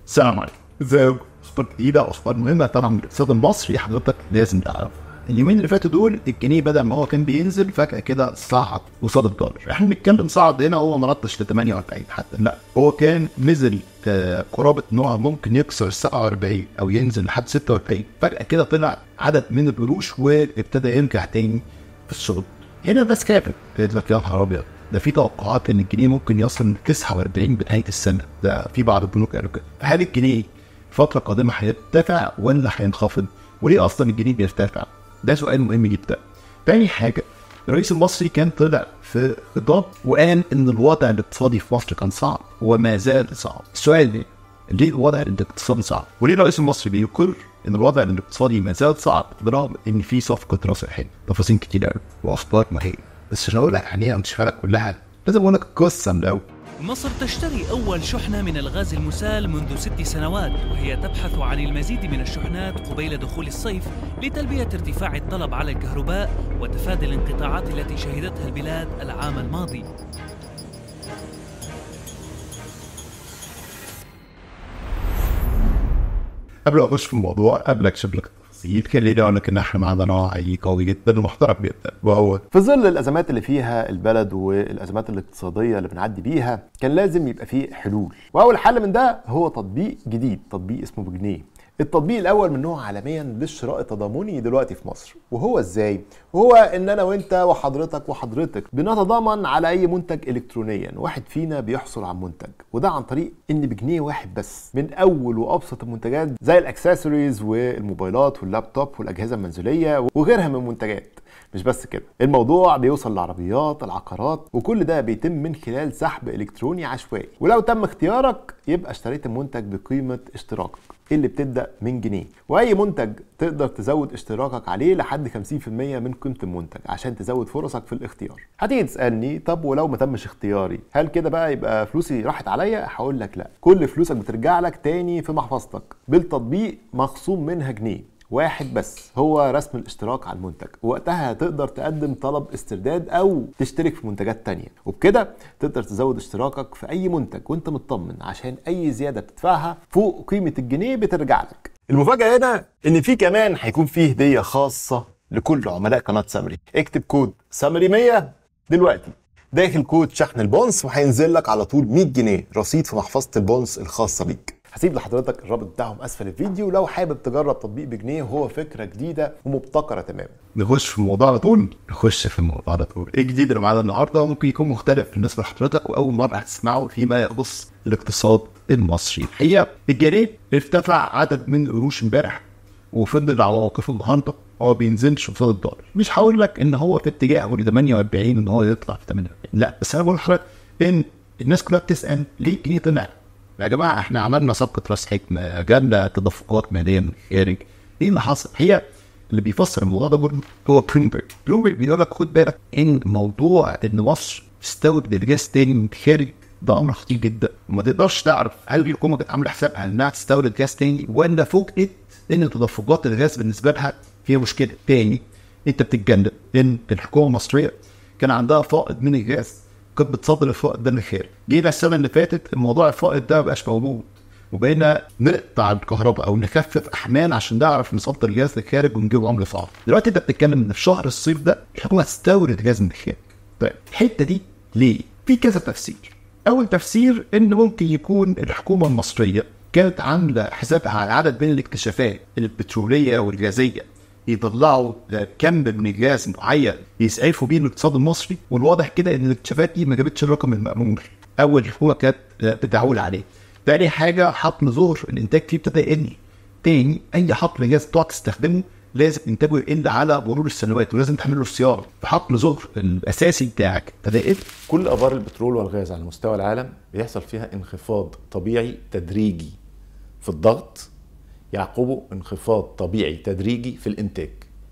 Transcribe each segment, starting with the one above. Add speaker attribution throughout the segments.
Speaker 1: السلام عليكم ازيكم اخبار جديده اخبار مهمه طبعا من الاقتصاد المصري حضرتك لازم تعرف اليومين اللي فاتوا دول الجنيه بدل ما هو كان بينزل فجاه كده صعد قصاد الدولار احنا بنتكلم صعد هنا هو ما نطش ل 48 حتى لا هو كان نزل آه، قرابه ان هو ممكن يكسر 47 او ينزل لحد 46 فجاه كده طلع عدد من القروش وابتدى يرجع تاني في الصعود هنا بس كافر قلت لك يا نهار ابيض ده في توقعات ان الجنيه ممكن يصل ل 49 بنهايه السنه ده في بعض البنوك قالوا كده فهل الجنيه الفتره القادمه هيرتفع ولا هينخفض وليه اصلا الجنيه بيرتفع ده سؤال مهم جدا تاني حاجه الرئيس المصري كان طلع في خطاب وقال ان الوضع الاقتصادي في مصر كان صعب وما زال صعب السؤال ليه ليه الوضع الاقتصادي صعب وليه الرئيس المصري بيقر ان الوضع الاقتصادي ما زال صعب برغم ان في صفقه راس الحين تفاصيل كتير قوي واخبار مهمه بس مش هقول لك عليها مش هقول لك كلها لازم اقول لك القصه من الاول
Speaker 2: مصر تشتري أول شحنة من الغاز المسال منذ ست سنوات وهي تبحث عن المزيد من الشحنات قبيل دخول الصيف لتلبية ارتفاع الطلب على الكهرباء وتفادي الانقطاعات التي شهدتها البلاد العام الماضي
Speaker 1: قبل ما اخش في الموضوع قبل اكشف لك التفاصيل خليني اقول لك ان احنا معانا راعي قوي جدا ومحترم جدا وهو
Speaker 3: في ظل الازمات اللي فيها البلد والازمات الاقتصاديه اللي بنعدي بيها كان لازم يبقى فيه حلول واول حل من ده هو تطبيق جديد تطبيق اسمه بجنيه التطبيق الاول من نوعه عالميا للشراء التضامني دلوقتي في مصر وهو ازاي هو ان انا وانت وحضرتك وحضرتك بنتضامن على اي منتج الكترونيا واحد فينا بيحصل على منتج وده عن طريق ان بجنيه واحد بس من اول وابسط المنتجات زي الاكسسوارز والموبايلات واللابتوب والاجهزه المنزليه وغيرها من المنتجات مش بس كده الموضوع بيوصل للعربيات العقارات وكل ده بيتم من خلال سحب الكتروني عشوائي ولو تم اختيارك يبقى اشتريت المنتج بقيمه اشتراكك اللي بتبدا من جنيه واي منتج تقدر تزود اشتراكك عليه لحد 50% من قيمه المنتج عشان تزود فرصك في الاختيار هتيجي تسالني طب ولو ما تمش اختياري هل كده بقى يبقى فلوسي راحت عليا هقول لك لا كل فلوسك بترجع لك تاني في محفظتك بالتطبيق مخصوم منها جنيه واحد بس هو رسم الاشتراك على المنتج وقتها هتقدر تقدم طلب استرداد او تشترك في منتجات تانية وبكده تقدر تزود اشتراكك في اي منتج وانت مطمن عشان اي زيادة بتدفعها فوق قيمة الجنيه بترجع لك المفاجأة هنا ان في كمان هيكون في هدية خاصة لكل عملاء قناة سامري اكتب كود سامري 100 دلوقتي داخل كود شحن البونس وهينزل لك على طول 100 جنيه رصيد في محفظة البونس الخاصة بيك هسيب لحضرتك الرابط بتاعهم اسفل الفيديو لو حابب تجرب تطبيق بجنيه وهو فكره جديده ومبتكره تماما
Speaker 1: نخش في الموضوع على طول نخش في الموضوع على طول ايه الجديد اللي معانا النهارده ممكن يكون مختلف بالنسبه لحضرتك واول مره هتسمعه فيما يخص الاقتصاد المصري الحقيقه الجنيه ارتفع عدد من القروش امبارح وفضل على موقفه النهارده هو بينزلش قصاد الدولار مش هقول لك ان هو في اتجاهه ل 48 ان هو يطلع في 48 لا بس انا بقول لحضرتك ان الناس كلها بتسال ليه الجنيه طلع يا جماعه احنا عملنا صفقه راس حكمه جالنا تدفقات ماليه من الخارج ايه اللي حصل؟ هي اللي بيفسر الموضوع ده برضه هو بلومبرج بلومبرج بيقول لك خد بالك ان موضوع ان مصر تستورد الغاز تاني من الخارج ده امر خطير جدا وما تقدرش تعرف هل الحكومه كانت عامله حسابها انها تستورد غاز تاني ولا فوجئت ان تدفقات الغاز بالنسبه لها فيها مشكله تاني انت بتتجنن ان الحكومه المصريه كان عندها فائض من الغاز كانت بتصدر الفائض ده للخارج جينا السنه اللي فاتت الموضوع الفائض ده مبقاش موجود وبقينا نقطع الكهرباء او نخفف احمال عشان نعرف نصدر الغاز للخارج ونجيب عمله صعب دلوقتي انت بتتكلم ان في شهر الصيف ده الحكومه هتستورد غاز من الخارج طيب الحته دي ليه؟ في كذا تفسير اول تفسير ان ممكن يكون الحكومه المصريه كانت عامله حسابها على عدد من الاكتشافات البتروليه والغازيه يطلعوا كم من الغاز معين يسعفوا بيه الاقتصاد المصري والواضح كده ان الاكتشافات دي ما جابتش الرقم المأمول اول الحكومه كانت بتعول عليه تاني حاجه حقل ظهر الانتاج فيه ابتدى يقل تاني اي حقل غاز تقعد تستخدمه لازم انتاجه يقل على مرور السنوات ولازم تعمل له صيانه فحقل ظهر الاساسي بتاعك ابتدى يقل
Speaker 3: كل ابار البترول والغاز على مستوى العالم بيحصل فيها انخفاض طبيعي تدريجي في الضغط يعقبه انخفاض طبيعي تدريجي في الانتاج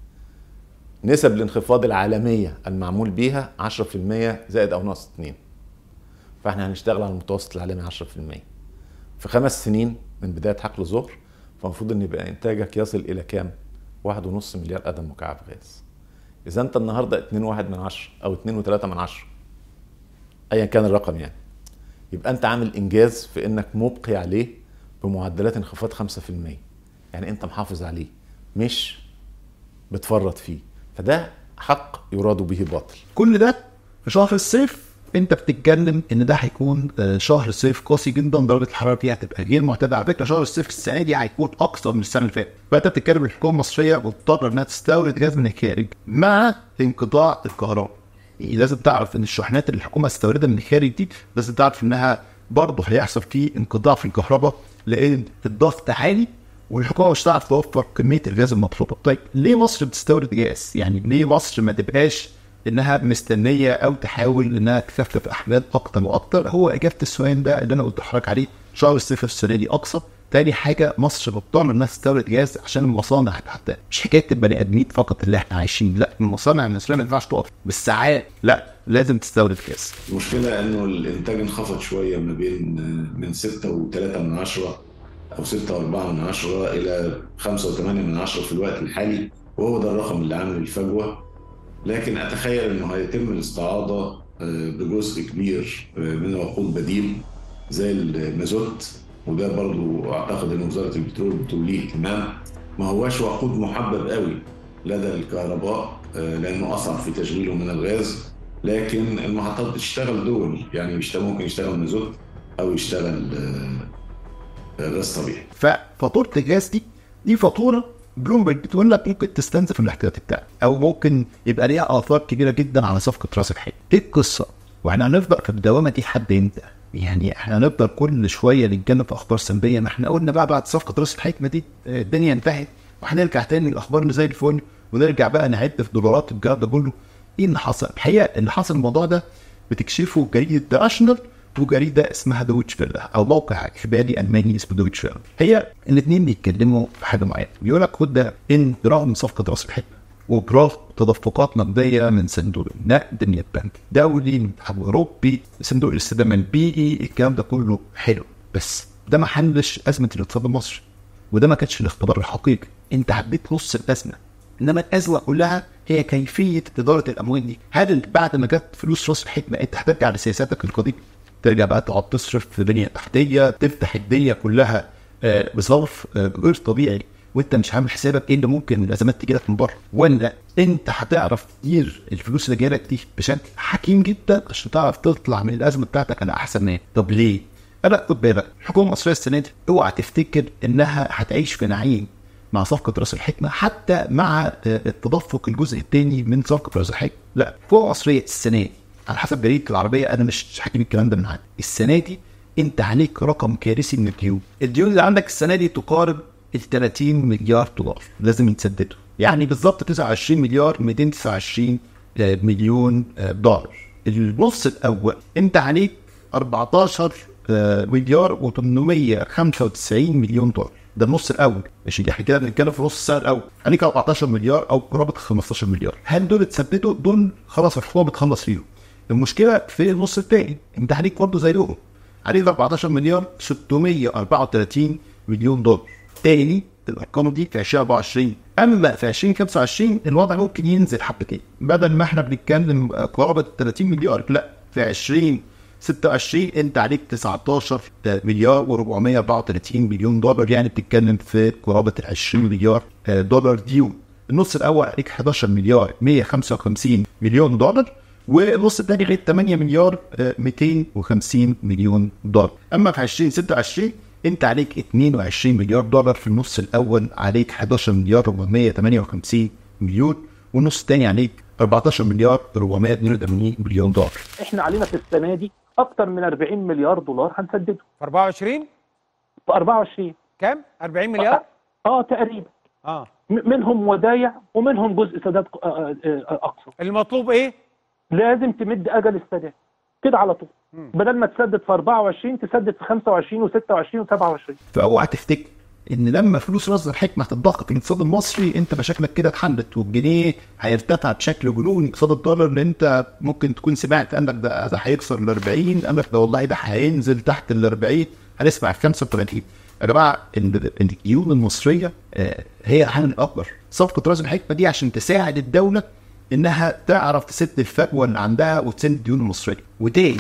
Speaker 3: نسب الانخفاض العالمية المعمول بيها 10% زائد أو ناقص 2 فاحنا هنشتغل على المتوسط العالمي 10% في خمس سنين من بداية حقل ظهر فالمفروض ان يبقى انتاجك يصل الى كام؟ واحد ونص مليار قدم مكعب غاز اذا انت النهارده 2 واحد من عشرة او 2 و3 من عشرة ايا كان الرقم يعني يبقى انت عامل انجاز في انك مبقي عليه بمعدلات انخفاض 5% يعني انت محافظ عليه مش بتفرط فيه فده حق يراد به باطل
Speaker 1: كل ده في شهر الصيف انت بتتكلم ان ده هيكون آه، شهر صيف قاسي جدا درجه الحراره فيه هتبقى غير معتاده على فكره شهر الصيف السنه دي هيكون اكثر من السنه اللي فاتت فانت بتتكلم الحكومه المصريه مضطره انها تستورد غاز من الخارج مع انقطاع الكهرباء يعني لازم تعرف ان الشحنات اللي الحكومه استوردها من الخارج دي لازم تعرف انها برضه هيحصل فيه انقطاع في الكهرباء لان الضغط عالي والحكومه مش هتعرف توفر كميه الغاز المطلوبه. طيب ليه مصر بتستورد غاز؟ يعني ليه مصر ما تبقاش انها مستنيه او تحاول انها تخفف احمال اكتر واكتر؟ هو اجابه السؤال ده اللي انا قلت لحضرتك عليه شهر الصيف السنه دي اقصى تاني حاجة مصر مضطرة انها تستورد غاز عشان المصانع بتاعتها مش حكاية البني ادمين فقط اللي احنا عايشين لا المصانع المصرية ما ينفعش تقف بالساعات لا لازم تستورد غاز
Speaker 4: المشكلة انه الانتاج انخفض شوية ما بين من 6 و3 من عشرة او 6 و4 من عشرة الى 5 و8 من عشرة في الوقت الحالي وهو ده الرقم اللي عامل الفجوة لكن اتخيل انه هيتم الاستعاضة آه، بجزء كبير آه، من وقود بديل زي المازوت وده برضو اعتقد ان وزارة البترول بتوليه اهتمام ما هواش وقود محبب قوي لدى الكهرباء آه، لانه اصعب في تشغيله من الغاز لكن المحطات بتشتغل دول يعني مش ممكن يشتغل مازوت او يشتغل آه، غاز طبيعي
Speaker 1: ففاتوره الغاز دي دي فاتوره بلومبرج بتقول لك ممكن تستنزف الاحتياطي بتاعك او ممكن يبقى ليها اثار كبيره جدا على صفقه راس الحين ايه القصه؟ واحنا هنفضل في الدوامه دي لحد امتى؟ يعني احنا هنفضل كل شويه نتكلم في اخبار سلبيه ما احنا قلنا بقى بعد صفقه راس الحكمه دي آه، الدنيا انتهت وهنرجع تاني للاخبار اللي زي الفل ونرجع بقى نعد في دولارات الجهاز ده كله ايه اللي حصل؟ الحقيقه اللي حصل الموضوع ده بتكشفه جريده ذا ناشونال وجريده اسمها دويتش فيلا او موقع اخباري الماني اسمه دويتش فيلا هي الاثنين بيتكلموا في حاجه معينه بيقول لك خد ده ان برغم صفقه راس الحكمه وبرغم تدفقات نقديه من صندوق النقد من البنك الدولي من الاتحاد الاوروبي صندوق الاستدامه البيئي الكلام ده كله حلو بس ده ما حلش ازمه الاقتصاد المصري وده ما كانش الاختبار الحقيقي انت عديت نص الازمه انما الازمه كلها هي كيفيه اداره الاموال دي هل بعد ما جت فلوس راس الحكمه انت هترجع لسياساتك القديمه ترجع بقى تقعد تصرف في بنيه تحتيه تفتح الدنيا كلها آه، بظرف آه، غير طبيعي وانت مش عامل حسابك ايه اللي ممكن الازمات تجي لك من بره ولا انت هتعرف تدير الفلوس اللي جايه دي بشكل حكيم جدا عشان تعرف تطلع من الازمه بتاعتك على احسن ما طب ليه؟ انا خد بالك الحكومه المصريه السنه دي اوعى تفتكر انها هتعيش في نعيم مع صفقه راس الحكمه حتى مع آه، التدفق الجزء الثاني من صفقه راس الحكمه لا الحكومه المصريه السنه دي على حسب جريده العربيه انا مش هجيب الكلام ده من عندي السنه دي انت عليك رقم كارثي من الديون الديون اللي عندك السنه دي تقارب ال 30 مليار دولار لازم يتسددوا يعني بالظبط 29 مليار 229 مليون آه، دولار النص الاول انت عليك 14 آه، مليار و895 مليون دولار ده النص الاول ماشي احنا كده بنتكلم في نص السنه الاول عليك 14 مليار او قرابه 15 مليار هل دول اتسددوا دول خلاص الحكومه بتخلص فيهم المشكله في النص الثاني انت عليك برضه زيهم عليك 14 مليار 634 مليون دولار تاني الارقام دي في 2024 اما في 2025 الوضع ممكن ينزل حبتين بدل ما احنا بنتكلم قرابه 30 مليار لا في 20 26 انت عليك 19 مليار و434 مليون دولار يعني بتتكلم في قرابه ال 20 مليار آه، دولار ديون النص الاول عليك 11 مليار 155 مليون دولار والنص الثاني عليك 8 مليار آه، 250 مليون دولار اما في 2026 انت عليك 22 مليار دولار في النص الاول عليك 11 مليار 458 مليون والنص الثاني عليك 14 مليار 482 مليون دولار
Speaker 5: احنا علينا في السنه دي اكتر من 40 مليار دولار هنسدده
Speaker 6: في 24
Speaker 5: في 24
Speaker 6: كام 40 مليار
Speaker 5: اه تقريبا
Speaker 6: اه
Speaker 5: م- منهم ودايع ومنهم جزء سداد ق- آه، آه، آه، اقصى
Speaker 6: المطلوب ايه
Speaker 5: لازم تمد اجل السداد كده على طول
Speaker 6: مم.
Speaker 5: بدل ما تسدد في 24 تسدد في 25 و26 و27
Speaker 1: فاوعى تفتكر ان لما فلوس راس الحكمه هتتضخ في الاقتصاد المصري انت مشاكلك كده اتحلت والجنيه هيرتفع بشكل جنوني قصاد الدولار اللي انت ممكن تكون سمعت قال لك ده ده هيكسر ال 40 قال لك ده والله ده هينزل تحت ال 40 هنسمع 35 يا جماعه ال- الديون المصريه آه، هي الحل الاكبر صفقه راس الحكمه دي عشان تساعد الدوله انها تعرف تسد الفجوه اللي عندها وتسد الديون المصريه وتاني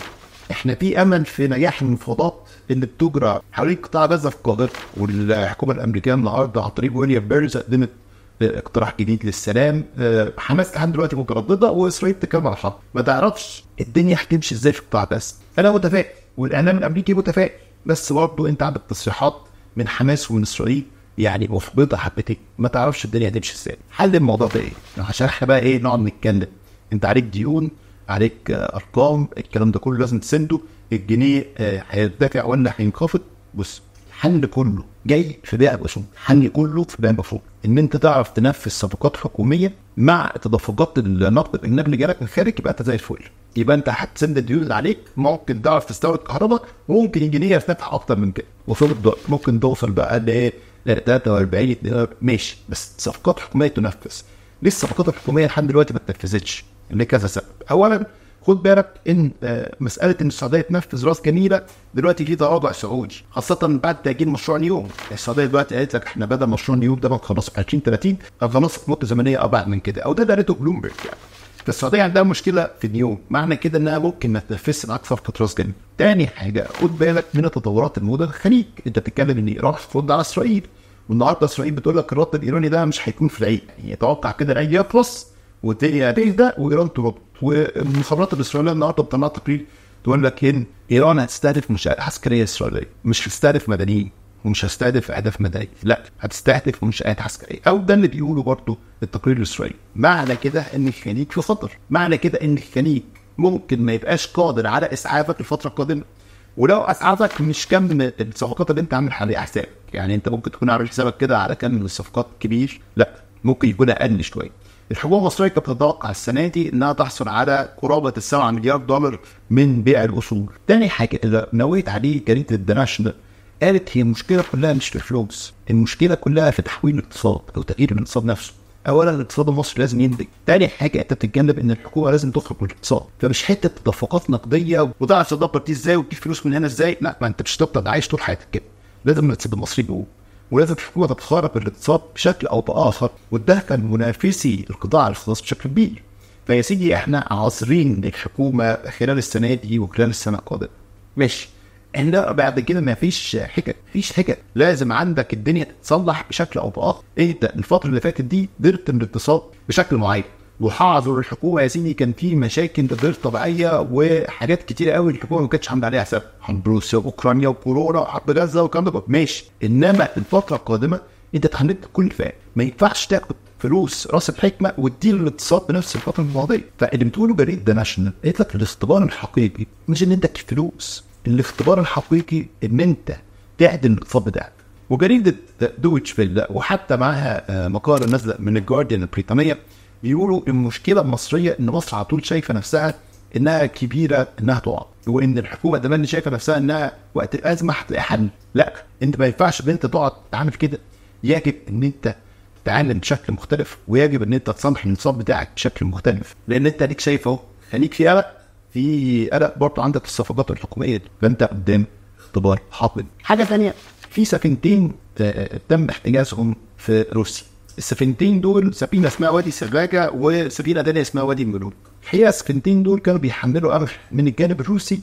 Speaker 1: احنا في امل في نجاح المفاوضات اللي بتجرى حوالين قطاع غزه في القاهره والحكومه الامريكيه النهارده عن طريق ويليام بيرز قدمت اقتراح جديد للسلام آه، حماس لحد دلوقتي متردده واسرائيل تكمل الحرب ما تعرفش الدنيا هتمشي ازاي في قطاع غزه انا متفائل والاعلام الامريكي متفائل بس برضه انت عندك تصريحات من حماس ومن اسرائيل يعني محبطه حبتين ما تعرفش الدنيا هتمشي ازاي حل الموضوع ده ايه عشان احنا بقى ايه نقعد نتكلم انت عليك ديون عليك آه، ارقام الكلام ده كله لازم تسنده الجنيه آه، هيرتفع ولا هينخفض بص الحل كله جاي في بيع الاسهم الحل كله في بيع الاسهم ان انت تعرف تنفذ صفقات حكوميه مع تدفقات النقد الاجنبي اللي جالك من الخارج يبقى انت زي الفل يبقى انت هتسند الديون اللي عليك ممكن تعرف تستورد كهرباء وممكن الجنيه يرتفع اكتر من كده وفي الدولار ممكن توصل بقى لايه ل 43 دولار ماشي بس صفقات حكوميه تنفذ ليه الصفقات الحكوميه لحد دلوقتي ما اتنفذتش؟ لكذا سبب اولا خد بالك ان آه، مساله ان السعوديه تنفذ راس جميله دلوقتي في تراجع سعودي خاصه بعد تاجيل مشروع نيوم السعوديه دلوقتي قالت لك احنا بدل مشروع نيوم ده بنخلصه في 2030 هنخلصه في مده زمنيه ابعد من كده او ده قالته بلومبرج يعني فالسعوديه عندها مشكله في نيوم معنى كده انها ممكن ما تنفذش معاك صفقه راس جميل تاني حاجه خد بالك من التطورات الموجوده في الخليج انت بتتكلم ان ايران هترد على اسرائيل والنهارده اسرائيل بتقول لك الرد الايراني ده مش هيكون في العيد يعني يتوقع كده العيد يخلص والدنيا تهدى وايران ترد والمخابرات الاسرائيليه النهارده بتطلع تقرير تقول لك ان ايران هتستهدف منشات عسكريه اسرائيليه مش هتستهدف مدنيين ومش هتستهدف اهداف مدنيه لا هتستهدف منشات عسكريه او ده اللي بيقوله برضه التقرير الاسرائيلي معنى كده ان الخليج في خطر معنى كده ان الخليج ممكن ما يبقاش قادر على اسعافك الفتره القادمه ولو اسعافك مش كم الصفقات اللي انت عامل عليها حسابك يعني انت ممكن تكون عامل حسابك كده على كم من الصفقات كبير لا ممكن يكون اقل شويه الحكومه المصريه كانت بتتوقع السنه دي انها تحصل على قرابه ال 7 مليار دولار من بيع الاصول. تاني حاجه اللي نويت عليه جريده ذا ناشونال قالت هي المشكله كلها مش في الفلوس، المشكله كلها في تحويل الاقتصاد او تغيير الاقتصاد نفسه. اولا الاقتصاد المصري لازم ينتج، تاني حاجه انت بتتجنب ان الحكومه لازم تخرج من الاقتصاد، فمش حته تدفقات نقديه وتعرف تدبر دي ازاي وتجيب فلوس من هنا ازاي، لا ما انت مش هتفضل عايش طول حياتك كده. لازم تسيب المصري يقوم. ولازم الحكومه تتخارق الاقتصاد بشكل او باخر وده كان منافسي القطاع الخاص بشكل كبير. فيا سيدي احنا عاصرين الحكومه خلال السنه دي وخلال السنه القادمه. ماشي. احنا بعد كده ما فيش حكت مفيش حكت لازم عندك الدنيا تتصلح بشكل او باخر انت الفتره اللي فاتت دي درت الاقتصاد بشكل معين وحاضر الحكومه يا سيدي كان في مشاكل غير طبيعيه وحاجات كتير قوي الحكومه ما كانتش عامله عليها حساب حرب روسيا واوكرانيا وكورونا وحرب غزه والكلام ده كله. ماشي انما الفتره القادمه انت اتحملت كل فئه ما ينفعش تاخد فلوس راس الحكمه وتدير الاقتصاد بنفس الفتره الماضيه فاللي بتقوله جريد ذا ناشونال قالت لك الاختبار الحقيقي مش ان انت تجيب فلوس الاختبار الحقيقي ان انت تعدل الاقتصاد بتاعك وجريده دويتش فيل وحتى معاها آه، مقاله نازله من الجارديان البريطانيه بيقولوا المشكله المصريه ان مصر على طول شايفه نفسها انها كبيره انها تقع وان الحكومه كمان شايفه نفسها انها وقت الازمه هتلاقي حل لا انت ما ينفعش ان انت تقعد تعمل كده يجب ان انت تتعامل بشكل مختلف ويجب ان انت تصلح النظام بتاعك بشكل مختلف لان انت اديك شايف اهو خليك في قلق في قلق برضه عندك الصفقات الحكوميه دي فانت قدام اختبار حاضر حاجه ثانيه في سفينتين آه، تم احتجازهم في روسيا السفينتين دول سفينه اسمها وادي سراجه وسفينه ثانيه اسمها وادي الملوك الحقيقه السفينتين دول كانوا بيحملوا قمح من الجانب الروسي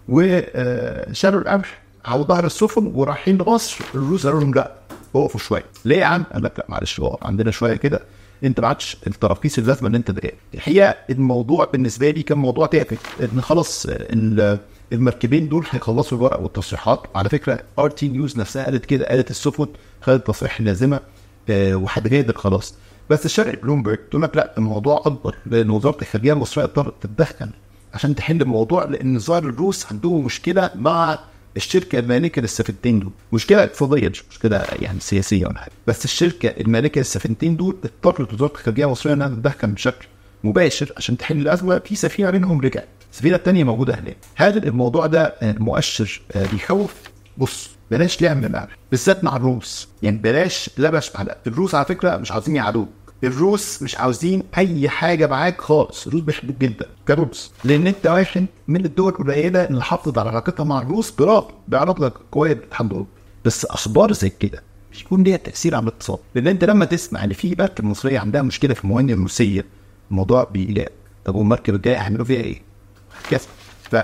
Speaker 1: وشالوا القمح على ظهر السفن ورايحين لمصر الروس قالوا لهم لا وقفوا شويه ليه يا عم؟ قال لك لا معلش هو عندنا شويه كده انت ما عادش التراخيص اللازمه ان انت تجاري الحقيقه الموضوع بالنسبه لي كان موضوع تافه ان خلاص ال- المركبين دول هيخلصوا الورق والتصريحات على فكره ار تي نيوز نفسها قالت كده قالت السفن خدت التصريح اللازمه آه، وهتغادر خلاص بس الشرق بلومبرج تقول لك لا الموضوع اكبر لان وزاره الخارجيه المصريه اضطرت تتدخل عشان تحل الموضوع لان ظاهر الروس عندهم مشكله مع الشركه المالكه للسفينتين دول مشكله اقتصاديه مش مشكله يعني سياسيه ولا حاجه بس الشركه المالكه للسفينتين دول اضطرت وزاره الخارجيه المصريه انها تتدخل بشكل مباشر عشان تحل الازمه في سفينه منهم رجعت السفينه الثانيه موجوده هناك هل الموضوع ده آه، مؤشر آه، بيخوف بص بلاش لعب بالقلب بالذات مع الروس يعني بلاش لبش مع القلب الروس على فكره مش عاوزين يعادوك الروس مش عاوزين اي حاجه معاك خالص الروس بيحبوك جدا كروس لان انت واحد من الدول القليله اللي حافظت على علاقتها مع الروس برغم بعلاقتك قويه بالاتحاد الاوروبي بس اخبار زي كده مش يكون ليها تاثير على الاقتصاد لان انت لما تسمع ان في مركب مصريه عندها مشكله في الموانئ الروسيه الموضوع بيقلق طب والمركب الجايه هيعملوا فيها ايه؟ هكذا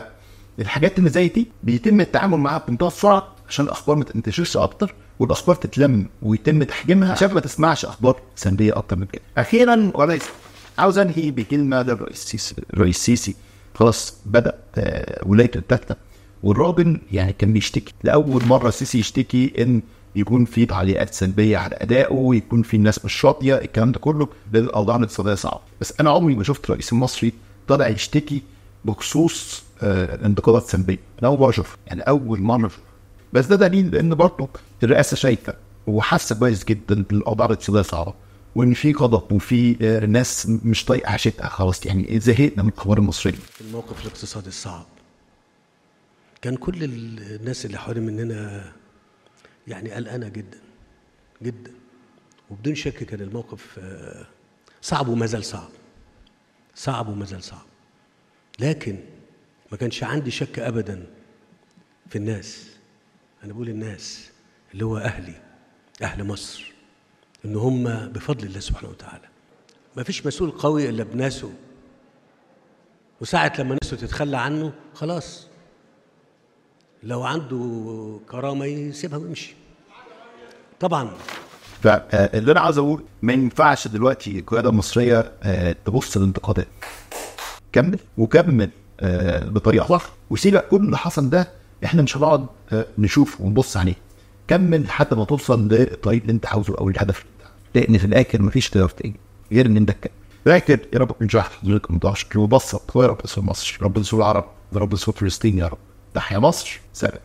Speaker 1: الحاجات اللي زي دي بيتم التعامل معاها بمنتهى السرعه عشان الاخبار ما تنتشرش اكتر والاخبار تتلم ويتم تحجيمها عشان ما تسمعش اخبار سلبيه اكتر من كده. اخيرا وليس عاوز انهي بكلمه للرئيس السيسي الرئيس السيسي خلاص بدا آه، ولايته الثالثه والراجل يعني كان بيشتكي لاول مره السيسي يشتكي ان يكون في تعليقات سلبيه على ادائه ويكون في ناس مش راضيه الكلام ده كله لان الاوضاع الاقتصاديه صعبه بس انا عمري ما شفت رئيس المصري طالع يشتكي بخصوص آه، انتقادات سلبيه انا اول مره اشوفها يعني اول مره اشوفها بس ده دليل لان برضه الرئاسه شايفه وحاسه كويس جدا ان الاوضاع الاقتصاديه صعبه وان في غضب وفي آه، ناس مش طايقه عيشتها خلاص يعني زهقنا من الاخبار المصريه
Speaker 7: في الموقف الاقتصادي الصعب كان كل ال- الناس اللي حوالين مننا يعني قلقانه جدا جدا وبدون شك كان الموقف آه، صعب وما زال صعب صعب وما زال صعب لكن ما كانش عندي شك ابدا في الناس انا بقول الناس اللي هو اهلي اهل مصر ان هم بفضل الله سبحانه وتعالى ما فيش مسؤول قوي الا بناسه وساعة لما ناسه تتخلى عنه خلاص لو عنده كرامة يسيبها ويمشي طبعا
Speaker 1: فاللي انا عاوز اقول ما ينفعش دلوقتي القياده المصريه آه، تبص للانتقادات كمل وكمل آه، بطريقه صح وسيبك كل اللي حصل ده احنا مش هنقعد آه، نشوف ونبص عليه كمل لحد ما توصل للطريق اللي انت عاوزه او الهدف اللي انت عاوزه. لان في الاخر مفيش اختلاف تاني غير ان انت تكمل في الاخر يا رب نجح حضرتك متعشر وبسط يا رب اسم مصر رب ينصر العرب يا رب ينصر فلسطين يا رب تحيا مصر سلام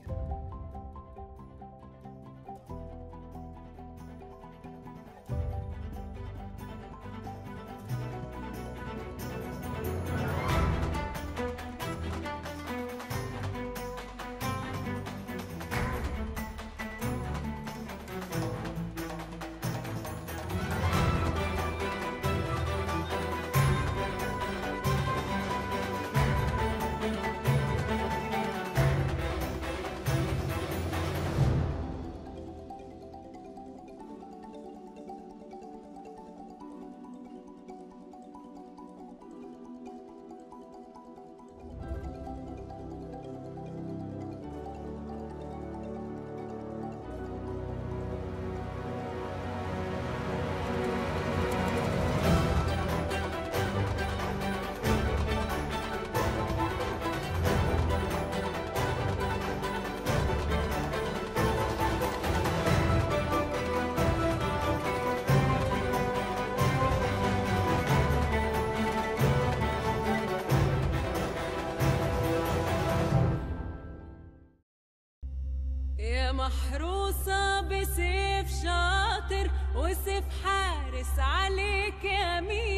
Speaker 8: يا محروسة بسيف شاطر وسيف حارس عليك يمين